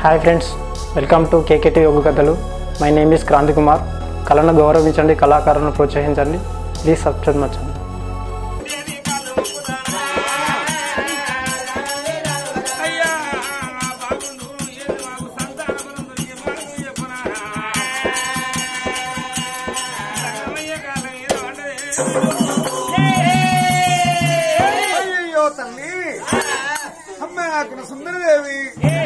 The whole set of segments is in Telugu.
Hi friends welcome to KKT యోగ కథలు my name is Kranthi Kumar కళను గౌరవించండి కళాకారులను ప్రోత్సహించండి ప్లీజ్ సబ్స్క్రైబ్ మచ్చండి అయ్యా బాగుండు ఏది మాకు సంతానమునందు నీ మాటలు చెప్పనా సంగమయ్య కాలం ఏదో అంటదే అయ్యో తల్లి అమ్మ నాకు సుందరదేవి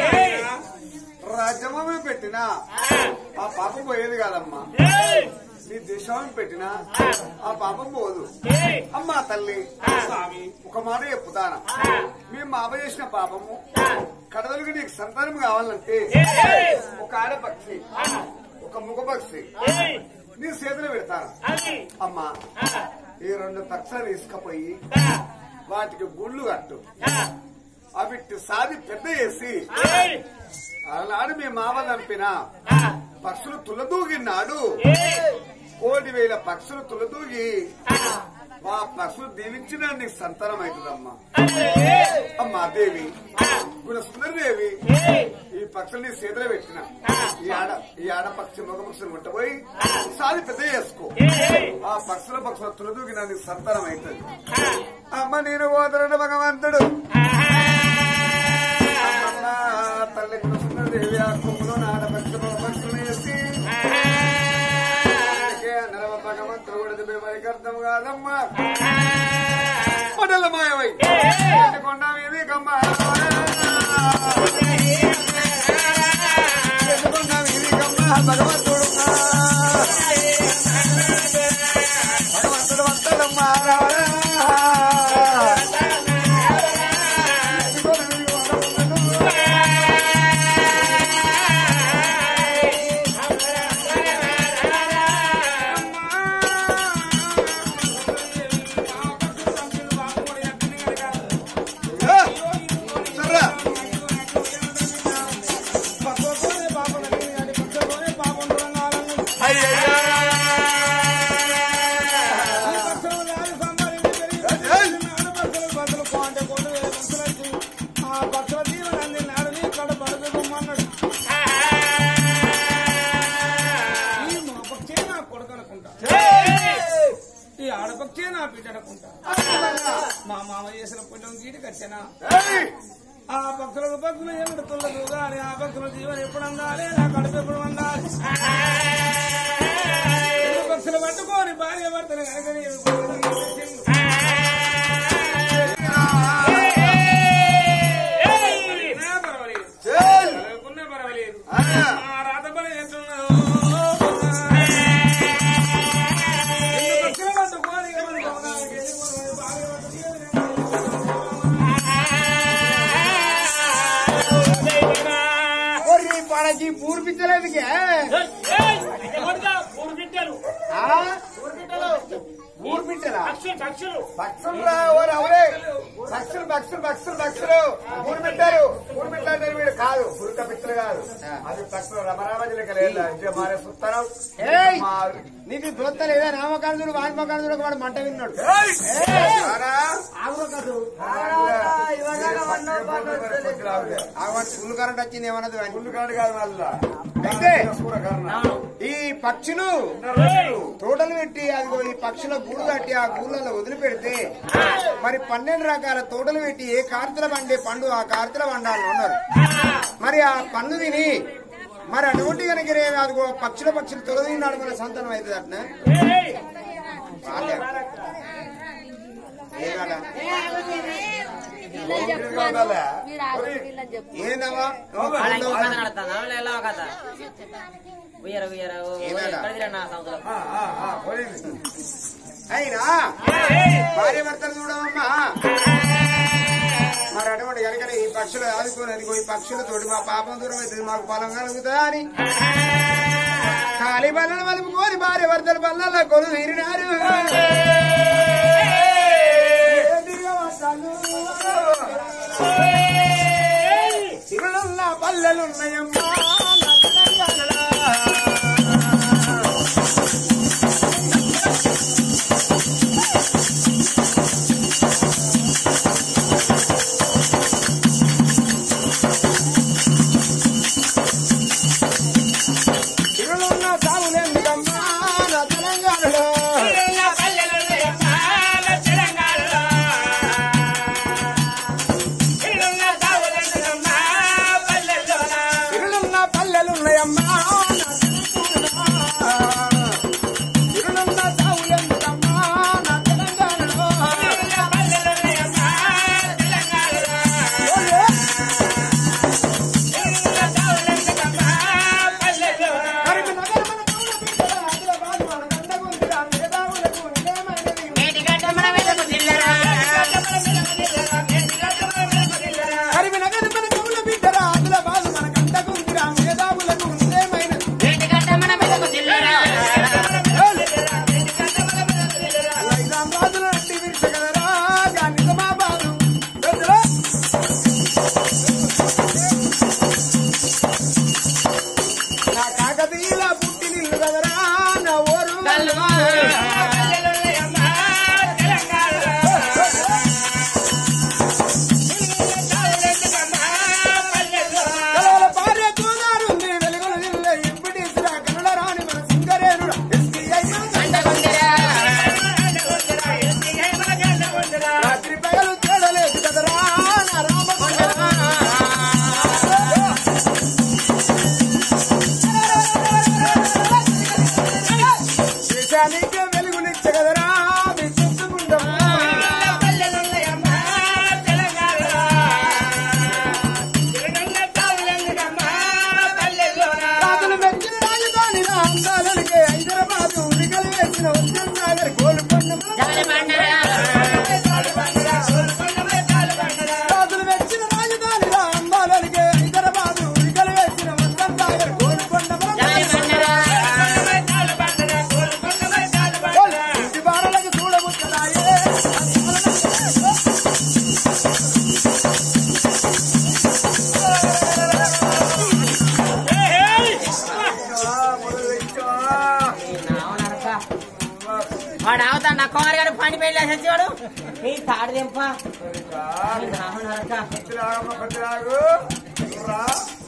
రాజ్యమే పెట్టిన ఆ పాపం పోయేది కాదమ్మా నీ దేశం పెట్టినా ఆ పాపం పోదు అమ్మా తల్లి స్వామి ఒక మాట చెప్పుతానా మీ మామ చేసిన పాపము కడదలుగా నీకు సంతానం కావాలంటే ఒక ఆడపక్షి ఒక ముఖపక్షి నీ చేతిలో పెడతాను అమ్మా ఈ రెండు పక్షాలు తీసుకుపోయి వాటికి గుళ్ళు కట్టు అవిటి సాది పెద్ద చేసి అలాడు మీ మామ నంపిన పక్షులు తులదూగినాడు కోటి వేల పక్షులు తులదూగి ఆ పక్షులు దీవించిన నీకు సంతానం అవుతుందమ్మా అమ్మా దేవి గుణ సుందరదేవి ఈ పక్షులు నీ చేతిలో పెట్టిన ఈ ఆడ ఈ ఆడ పక్షి మగ పక్షులు ముట్టబోయి సాది పెద్ద చేసుకో ఆ పక్షుల పక్షుల తులదూగిన నీకు సంతానం అవుతుంది అమ్మ నేను పోతాడు భగవంతుడు అమ్మమ్మ తల్లి కృష్ణదేవి ఆ కొమ్ములో నాడ పక్షులు పక్షులు వేసి అందుకే నరవ భగవంతుడు కూడా మనకి అర్థం కాదమ్మా పడల మాయమై కొండ మీది కమ్మ కొండ మీది కమ్మ భగవంతుడు భగవంతుడు వంతలమ్మా సర్రా ఈ ఆడపక్షే నా బిడ్డనుకుంటా మా మామ చేసిన పుణ్యం గీటి కట్టెనా ఏయ్! ఆ భక్తులకు భక్తులు ఎన్నడు తుల్లదు కానీ ఆ భక్తుల జీవన ఎప్పుడు అందాలి నా కడుపు ఎప్పుడు అందాలి ఎన్నో భక్తులు పట్టుకొని భార్య భర్తలు కనుక నీవు నా పర్వాలేదు. ఏయ్! చదువుకున్నా పర్వాలేదు. ఆ! ఆ రాత పని ఎట్లున్నదో. ఎన్నో భక్తులు పట్టుకొని ఎవరి భవనానికి వెళ్ళిపోవాలి. భార్య భర్తలు ఒర్రి పడకి పూర్పించలేదుకే ఊర్పించరా పక్షులు రా ఓరు అవరే పక్షులు పక్షులు పక్షులు పక్షులు ఊరు పెట్టారు ఊరు పెట్టారు వీడు కాదు పురుక పిచ్చలు కాదు అది పక్షులు రమరామజలకి లేదు మారే సుత్తరం నీకు దొత్త లేదా నామకాంతుడు వాన్మకాంతుడు వాడు మంట విన్నాడు ఫుల్ కరెంట్ వచ్చింది ఏమన్నది వానికి. ముందు కాదు కాదు మళ్ళా అయితే సూరకర్ణ ఈ పక్షులు తోటలు పెట్టి అదిగో ఈ పక్షుల గూడు కట్టి ఆ గూళ్ళలో వదిలిపెడితే మరి పన్నెండు రకాల తోటలు పెట్టి ఏ కార్తెల పండే పండు ఆ కార్తెల పండాలని ఉన్నారు మరి ఆ పండు తిని మరి అటువంటి కనుక అదిగో పక్షుల పక్షులు తొలగినాడు మన సంతానం అవుతుంది అట్నా వాళ్ళే. ఏగాడ? ఏందమ్మా ఉయ్యర ఉయ్యర ఏమేలా? ఎక్కడ నా సంవత్సరం ఆ, ఆ, ఆ, పోయింది. అయినా భార్య భర్తలు చూడమమ్మా మరి అటువంటి కనుక ఈ పక్షులు ఆదుకున్నది ఈ పక్షులతోటి మా పాపం దూరం అవుతుంది మాకు ఫలం కలుగుతుందా అని ఖాళీ బల్లలు మలుపుకొని భార్య భర్తలు బల్లల్లో కొలు తీరినారు తిరులల్లా పల్లెలున్నాయమ్మా అందాలనికే హైదరాబాద్ ఉరికలు వేసిన ఉద్యమ సాగర్ కోలుకొండ రాజులు వెచ్చిన రాజధానిరా అందాలనికే హైదరాబాద్ ఉరికలు వేసిన ఉద్యమ సాగర్ కోలుకొండ ఇంటి బాణలకు చూడముచ్చలాయే వాడు అవుతాడు నా కుమార్ గారు పని పెళ్ళి వచ్చేవాడు నీ తాడు తెంప రాహుల్ నరక కొద్దిరాగమ్మ కొద్దిరాగు రా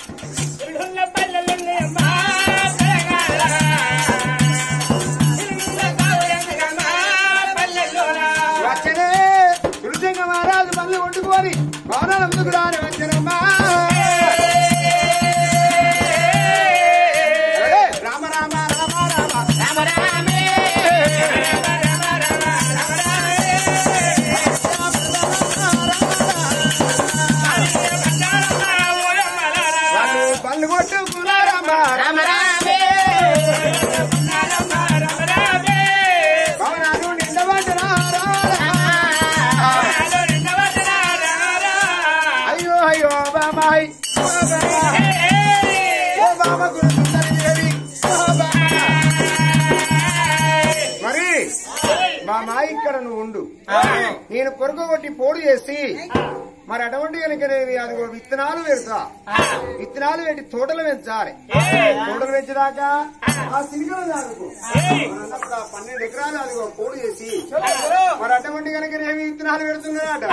వచ్చనే తులసింగ మహారాజు పనులు వండుకొని భవనాల ముందుకు రాని వచ్చనమ్మా రామ రామ రామ రామ వాళ్ళు పళ్ళు కొట్టు కులారమ్మ రామ భవనాలు నిండబడ్డరా అయ్యో అయ్యో బాబాయ్ ఓ బాబా ఓ బాబా గురు సుందరి దేవి ఓ బాబా మరి మా మా ఇక్కడ నువ్వు ఉండు నేను పొరుగు కొట్టి పోడు చేసి మరి అటువంటి కనుక నేను అదిగో విత్తనాలు పెడతా విత్తనాలు పెట్టి తోటలు పెంచాలి తోటలు పెంచేదాకా ఆ సిరిగలు దాదుకో మనంతా పన్నెండు ఎకరాలు అదిగో పోడు చేసి మరి అటువంటి కనుక నేను విత్తనాలు పెడుతున్నాడట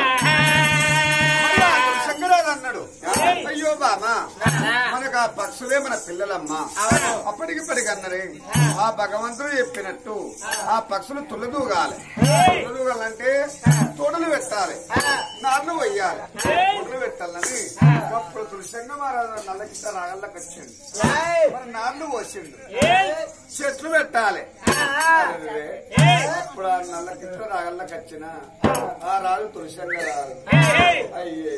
శంకరాలు అన్నాడు అయ్యో బామా మనకు ఆ పక్షులే మన పిల్లలమ్మా అప్పటికిప్పటికి అన్నరే ఆ భగవంతుడు చెప్పినట్టు ఆ పక్షులు తుల్లదూగాలి తుల్లదూగాలంటే తోటలు పెట్టాలి నార్లు వెయ్యాలి తోటలు పెట్టాలని అప్పుడు తులసంగ మహారాజు నల్లకిట్ట రాగళ్ళకి వచ్చిండు మరి నార్లు పోసిండు చెట్లు పెట్టాలి అరే, ఇప్పుడు ఆ నల్లకిట్ట రాగళ్ళకి వచ్చిన ఆ రాజు తులసంగ రాదు అయ్యే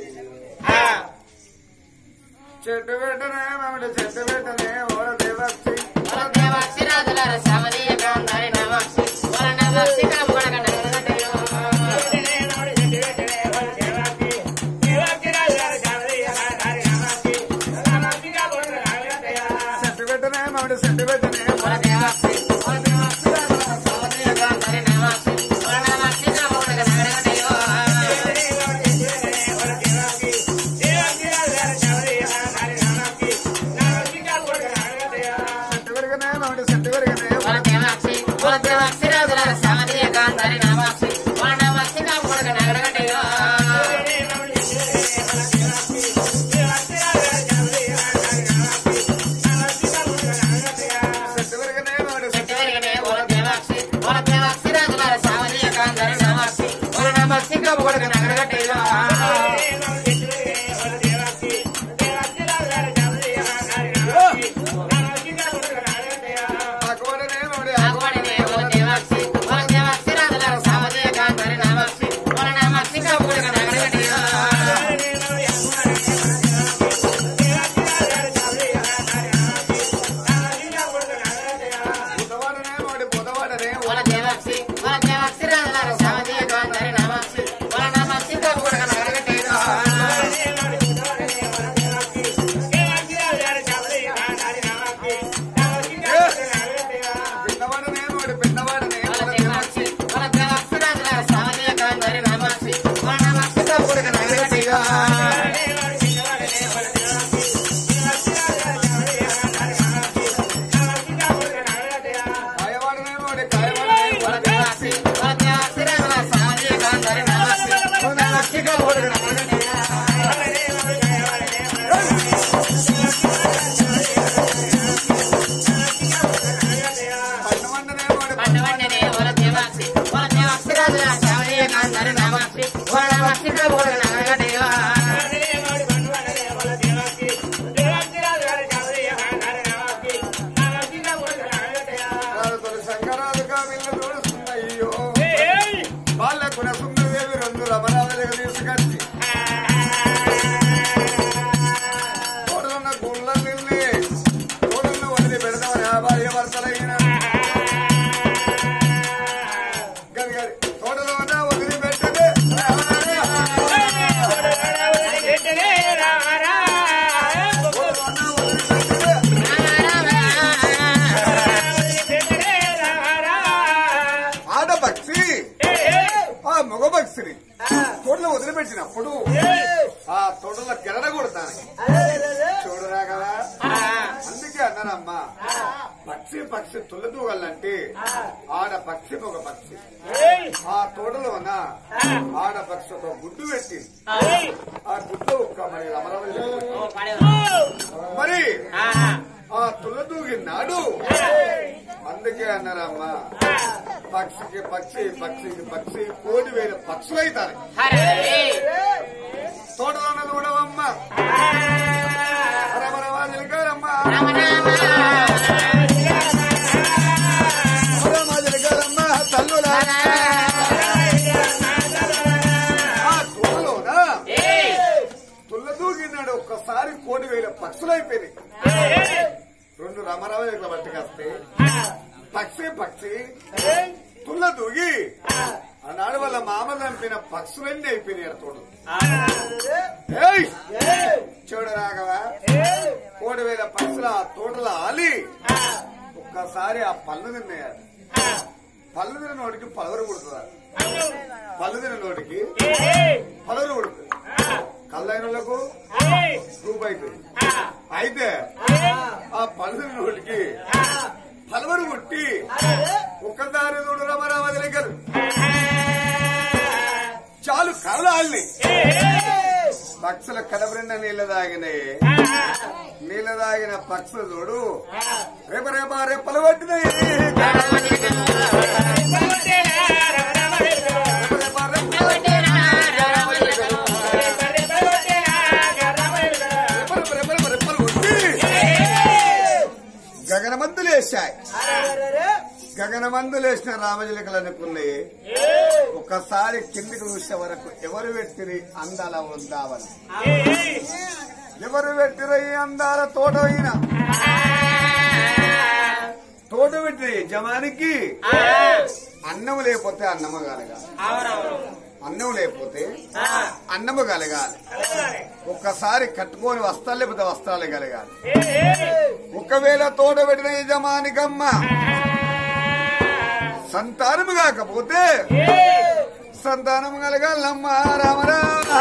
చెట్టు పెట్టనే మామిడి చెట్టు పెట్టనే ఓడ దేవచ్చి చెట్టు పెట్టనే మామిడి చెట్టు పెట్టనే ఓడ చెట్టు పెరగనే మామిడి చెట్టు పెరగనే ఓడ పక్షి పక్షి తుల్లదూగలంటే ఆడ పక్షి ఒక పక్షి ఆ తోటలోన ఆడ పక్షి ఒక గుడ్డు పెట్టి ఆ గుడ్డు ఒక్క మరి రమరమల్లి మరి ఆ తుల్లదూగినాడు అందుకే అన్నారమ్మా పక్షికి పక్షి పక్షికి పక్షి కోటి వేల పక్షులైతారు తోటలో ఉన్నది కూడావమ్మ రమరమ నిలకారమ్మా రమరమ నిలకారమ్మా తల్లులారా ఆ తోటలోన తుల్ల దూకినాడు ఒక్కసారి కోటి వేల పక్షులు అయిపోయినాయి రెండు రమరమ ఇట్లా పట్టుకొస్తే పక్షి పక్షి తుల్ల దూగి ఆనాడు వాళ్ళ మామ చంపిన పక్షులన్నీ అయిపోయినాయి తోడు ఏయ్! చూడు రాఘవ కోటి వేల పక్షుల ఆ తోటలో ఆలి ఒక్కసారి ఆ పళ్ళు తిన్నాయారు పళ్ళు తిన్న నోటికి పలవరు కుడుతుంది పళ్ళు తిన్న నోటికి పలవరు కుడుతుంది కళ్ళైనలకు రూపు అయిపోయింది అయితే ఆ పళ్ళు తిన్న నోటికి పలవరు కొట్టి ఒక్కదారి చూడు రమరామ దగ్గర చాలు కళ్ళాలి పక్షుల కడబరిండ నీళ్ళ తాగినాయి నీళ్ళ తాగిన పక్షులు చూడు రేప రేప రెప్పలు పట్టినాయి రేప రేప రెప్పలు రెప్పలు రెప్పలు రెప్పలు కొట్టి గగనమంతులు వేశాయి గగనమందులు వేసిన రామజిలకలు అనుకున్నాయి ఒక్కసారి కిందికి చూసే వరకు ఎవరు పెట్టిరి అందాల ఉందావని ఎవరు పెట్టిరు ఈ అందాల తోట అయిన తోట పెట్టిన యజమానికి అన్నం లేకపోతే అన్నము కలగాలి అన్నం లేకపోతే అన్నము కలగాలి ఒక్కసారి కట్టుకొని వస్త్రాలు లేకపోతే వస్త్రాలు కలగాలి ఒకవేళ తోట పెట్టిన యజమానికమ్మ సంతానము కాకపోతే సంతానం కలగాలమ్మ రామరామ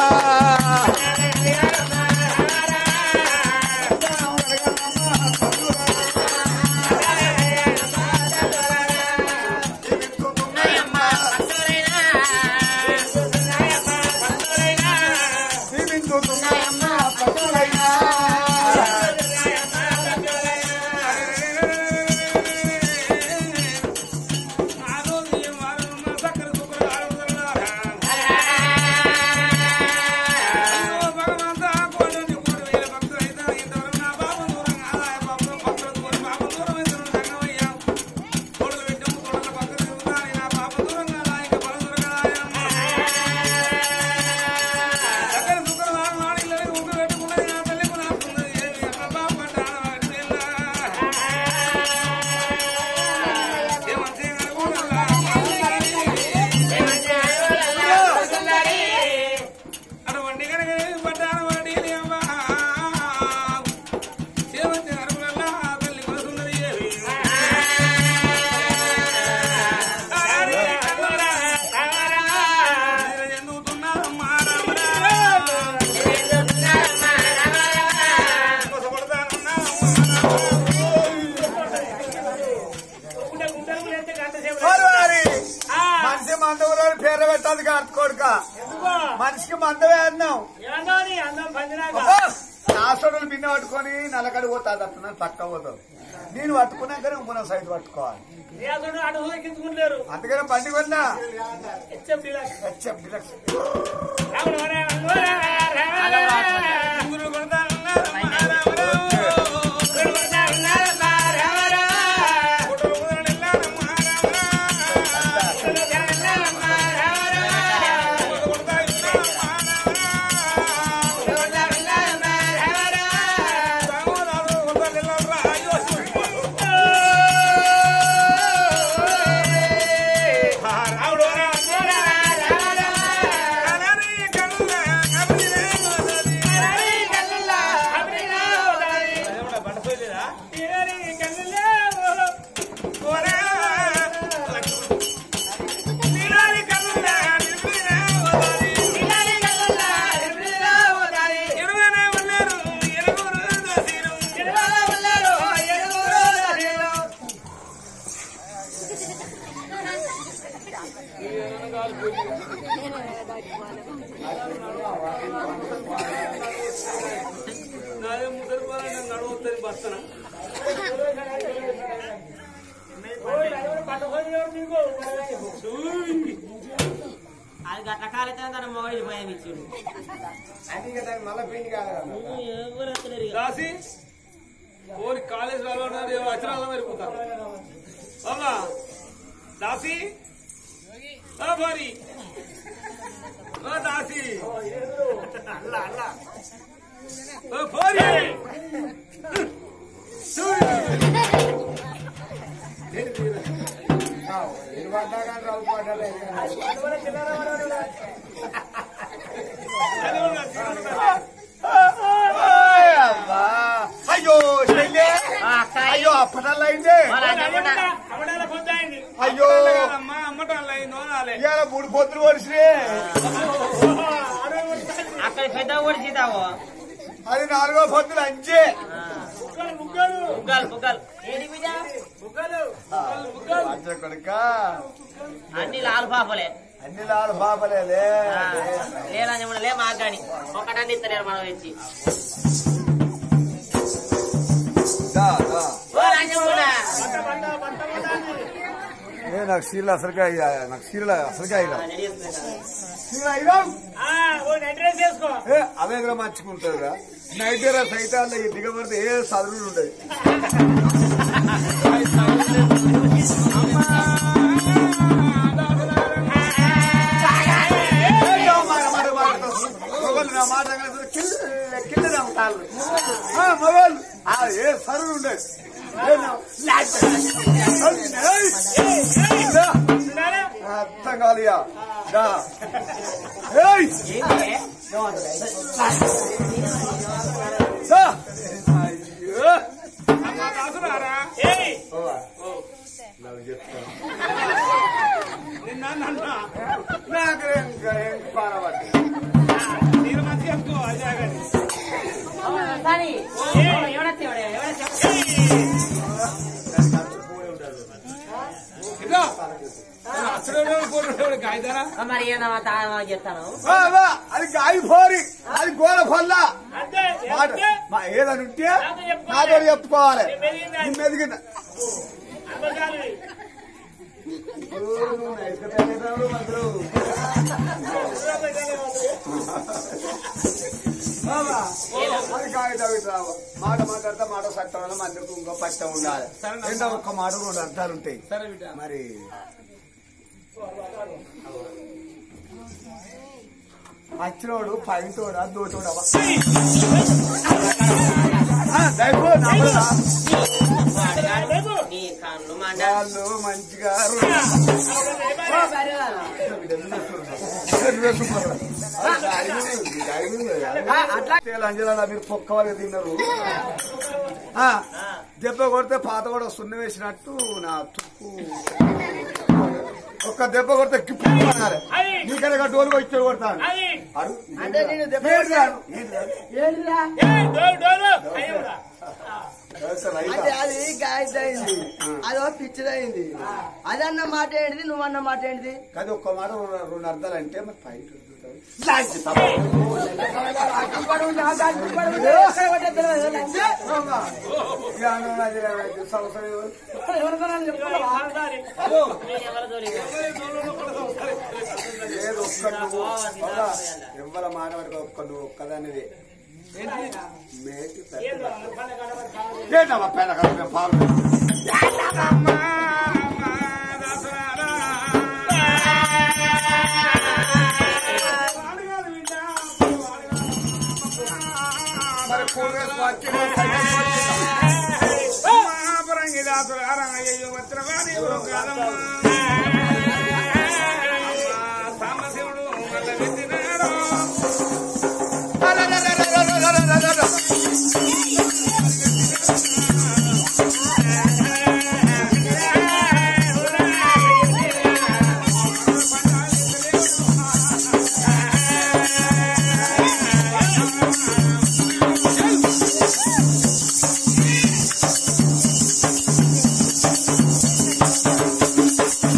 అటువంటి కనుక పట్టాను వాడి అమ్మా సేవంతి నరులల్లా తల్లి కొడుతున్నది ఏవి ఎందుకుతున్నారమ్మా మనిషి మందవురాలు పేరు పెట్టదు కార్తీ కొడుక మనిషికి మందవే అన్నాం అబ్బో! నా సొడలు బిన్న పట్టుకొని నలకడి పోతాది అట్లా పక్క పోతావు నేను పట్టుకున్నాకనే ఇంకొన సైడ్ పట్టుకోవాలి అందుకనే బండి కొన్నా హెచ్ఎఫ్ డిలక్స్ వస్తుంది బస్తన అది గట్ల కాలైతే తన మొగడి భయం ఇచ్చిండు అది ఇంకా దానికి మళ్ళీ పెయింట్ కాదు కదా. ఎవరు వస్తలేరు ఇక. రాసి ఓరి కాలేజ్ వాళ్ళు అచనాల మరిపోతారు బాబా దాసి ఓ భారీ ఓ దాసి అల్ల అల్ల ఓ భారీ ఆ, ఇది పడ్డా కానీ రావు పడ్డా అయ్యో చెల్లె ఆ, అక్క, అయ్యో అప్పటల్లా అయిందే వాళ్ళ అన్నమాట అమ్మడాల పొద్దాయింది అయ్యో అమ్మ అమ్మటాల అయిందో నాలే ఇవాళ మూడు పొద్దులు పడిచినే అక్కడ పెద్ద కూడా సీతావు అది నాలుగో పొద్దులు అంచే ముగ్గులు బుగ్గాలు బుగ్గాలు ఏంటి బిడ్డ ముగ్గులు ముగ్గులు అంచ కొడుక అన్ని లాల్ పాపలే అన్ని నాలుగు పాపలేదే ఆ, లేరా చెప్పండి లే మాకు కానీ ఒకటన్ని ఇస్తలేరు మనం వచ్చి దా, దా. ఓ రాజమ్మడా ఏ నాకు సీరియల్ అసలుగా నాకు సీరియల్ అసలుగా అయినా రెడీ చేస్తున్నా సీరియల్ అయినా ఓ అడ్రస్ చేసుకో ఏ అవే కూడా మంచుకుంటారురా నైట్ డ్రెస్ అయితే అందులో ఈ దిగబడితే ఏ చదువులు ఉండదు మొగలు నా మాట తగలదు, కిల్ల కిల్ల నమ్ముతారు మొగలు ఆ, ఏ సరువు ఉండదు ఏ నా- ఏయ్! దా. అర్థం కాలియా దా. ఏయ్! ఏంటి దా. అయ్యో. దాసురారా ఏయ్ ఓవా. నాకు చెప్తాను నిన్న నన్న నాకు ఇంకా ఏం పారవద్దు నేను మంచి చెప్తూ అదే కానీ సరే ఎవడొచ్చి ఎవడొచ్చి ఇదో అసలు పోటీ కాయిదారా మరి ఏమన్నా తా చెప్తాను వా, వా, అది గాయపోరి అది గోడ పొల్ల అంతే మాట మా ఏదని ఉంటే నాతో చెప్పుకోవాలి నీ మెదిగిన అది కాగితం రావు మాట మాట్లాడితే మాట సట్టం మందికి ఇంకో పట్టం ఉండాలి రెండో ఒక్క మాట రెండు అర్థాలు ఉంటాయి సరే బిడ్డ మరి వచ్చినోడు పైంటోడా దోటోడవా దయపో నమ్మరా నీ కళ్ళు మండ వాళ్ళు మంచిగా అంజలా మీరు పొక్క వాళ్ళకి తిన్నారు ఆ, దెబ్బ కొడితే పాత కూడా సున్న వేసినట్టు నా తుక్కు ఒక్క దెబ్బ కొడితే గిప్పు అనాలి నీకనగా డోలు వచ్చాడు కొడతాను అడు, ఏంటి రాను? ఏంటి రాను? అసలు రైతా? అంటే అది గాయస్ అయింది అదో పిక్చర్ అయింది అదన్న మాట ఏంటిది నువ్వన్న మాట ఏంటిది కాదు ఒక్క మాట రెండు రెండు అర్థాలు అంటే మరి పైన ఉంటుంది. లాంటి తప్ప. ఇక అన్నది ఏమైతే సంవత్సరం ఎవరు? ఎవరు తోలిగా లేదు ఒక్క నువ్వు అవునా? ఎవ్వల మాట పట్టుకో ఒక్క నువ్వు ఒక్కదానిది మేటి పెద్ద. ఏంటమ్మా పెద్ద కడుపు పాలు మరి కూరగాయలు పచ్చిగా సాంబశివుడు మల్ల వెతినాడు ఆ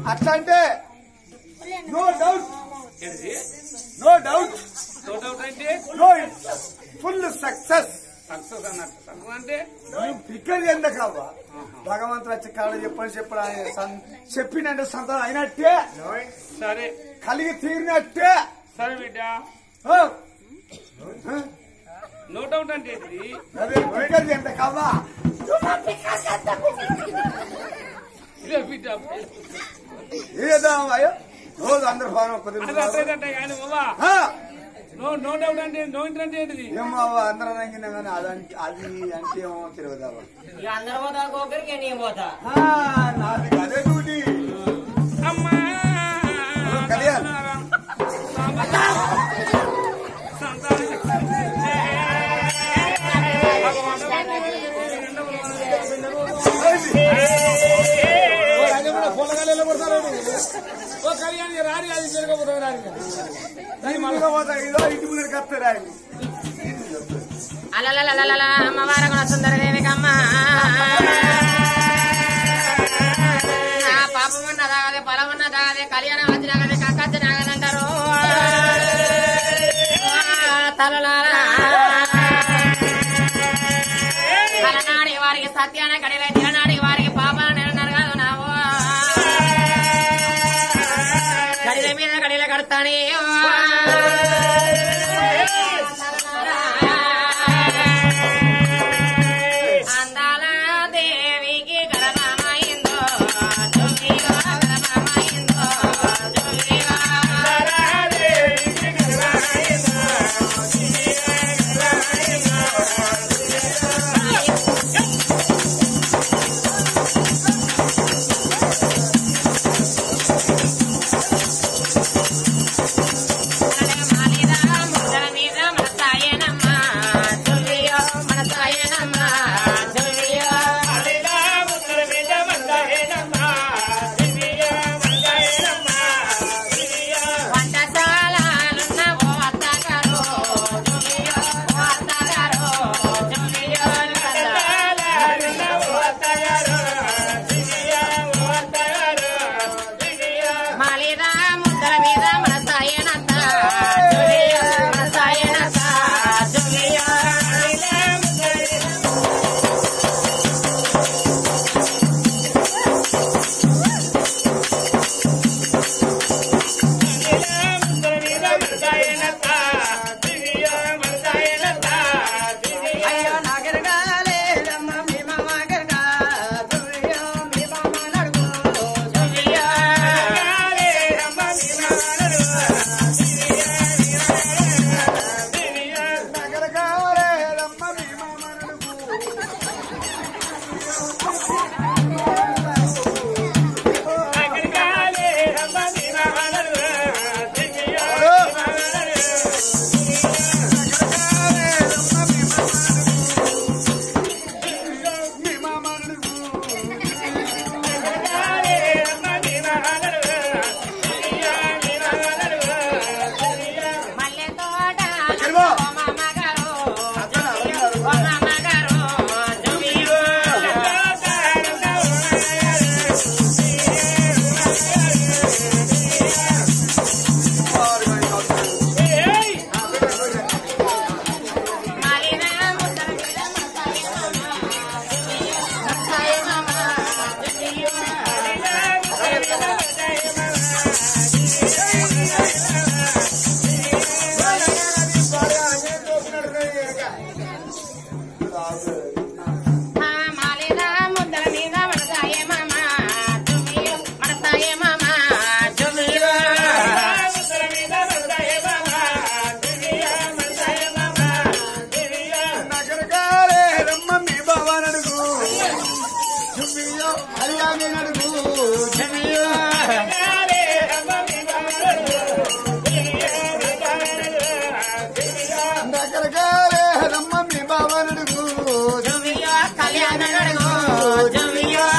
అట్లా అంటే నో డౌట్ ఏంటిది నో డౌట్ డౌట్ అవుట్ అంటే నో ఫుల్ సక్సెస్ సక్సెస్ అన్నట్టు సక్సెస్ అంటే ఇక్కడ ఎందుకవ్వా భగవంతుడు వచ్చి కళ చెప్పని చెప్పడం ఆయన సం- చెప్పినంటే సంతానం అయినట్టే సరే కలిగి తీరినట్టే సరే బిడ్డ ఆ? నో డౌట్ అంటే ఏంటిది అదే ఇక్కడ ఎందుకవ్వా ఇదే బిడ్డ ఏదో అయ్యో రోజు అందరు బాగా అది అట్లయితే కానీ బాబా నో నో డౌట్ అంటే నో ఇంటర్ అంటే ఏంటిది ఏమో అందరం రంగినా కానీ అదంటే అది అంటే ఏమో తిరగదావా ఇక అందరు పోతా గోకరికి నేను పోతా నాది అదే డ్యూటీ అమ్మా కళ్యాణ్. ఓ కళ్యాణి రాని అది జరగబోతుంది రాని ఇదో ఇంటి ముందరికి వస్తాడు ఆయన అలలలలలల అమ్మవార గుణ సుందరదేవికి అమ్మ ఆ పాపమున్న దాగదే పొలమున్న దాగదే కళ్యాణం వచ్చినాగదే కక్కచ్చినాగదంటారు తలలారా అలనాడి వారికి సత్యాన కడిలే తిరనాడి వారికి పాపాలు నిరన్నారు కాదు నావు కడిల మీద కడిల కడతాని అందాల దేవికి గర్భమైందో దుర్గిగా గర్భమైందో దుర్గిగా మాలిదా ముద్దల మీద మన సాయనమ్మ దుర్గియో మన సాయనమ్మ దుర్గియో వంటశాలలున్న ఓ అత్తగారు దుర్గియో ఓ అత్తగారు దుర్గియో మాలిదా ముద్దల మీద మన సాయనత్త దుర్గియో మన సాయనత్త దుర్గియో అయ్యో నాగరగా లేదమ్మ మీ మామ గరగా దుర్గియో మీ మామ నడుగు దుర్గియో నగరకాలేరమ్మ మీ మామనుడుకు. మీ మామనుడుకు. మల్లె తోట చెల్వా. ఓ మామ గారు ఓ మామ గారు దుర్గియో మాలినా ముద్దల మీద మన సాయనమ్మ దుర్గియో ఆ మాలినా ముద్దల మీద మన సాయమమ్మ దుర్గియో మన సాయమమ్మ దుర్గియో నగరకాలేరమ్మ మీ బావనడుగు. చుమ్మియో హరియామి నడుగు. చుమ్మియో. నగరకాలేరమ్మ మీ బావనడుగు. దుర్గియో కళ్యాణ నడుగు దుర్గియో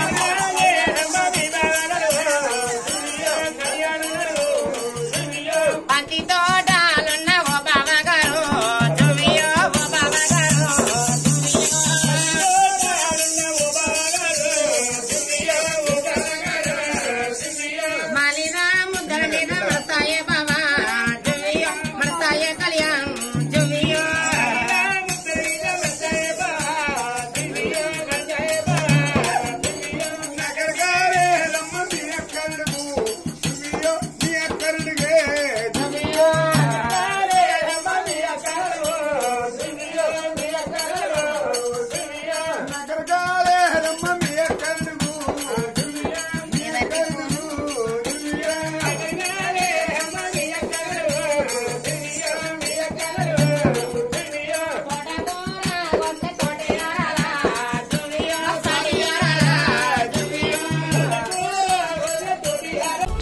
పంతి తోటలున్న ఓ బావగారు దుర్గియో ఓ బావగారు ఓ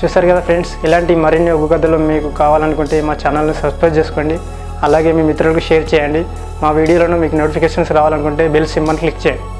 చూసారు కదా ఫ్రెండ్స్ ఇలాంటి మరిన్ని ఒగ్గు కథలు మీకు కావాలనుకుంటే మా ఛానల్ని సబ్స్క్రైబ్ చేసుకోండి అలాగే మీ మిత్రులకు షేర్ చేయండి మా వీడియోలను మీకు నోటిఫికేషన్స్ రావాలనుకుంటే బెల్ సింబల్ క్లిక్ చేయండి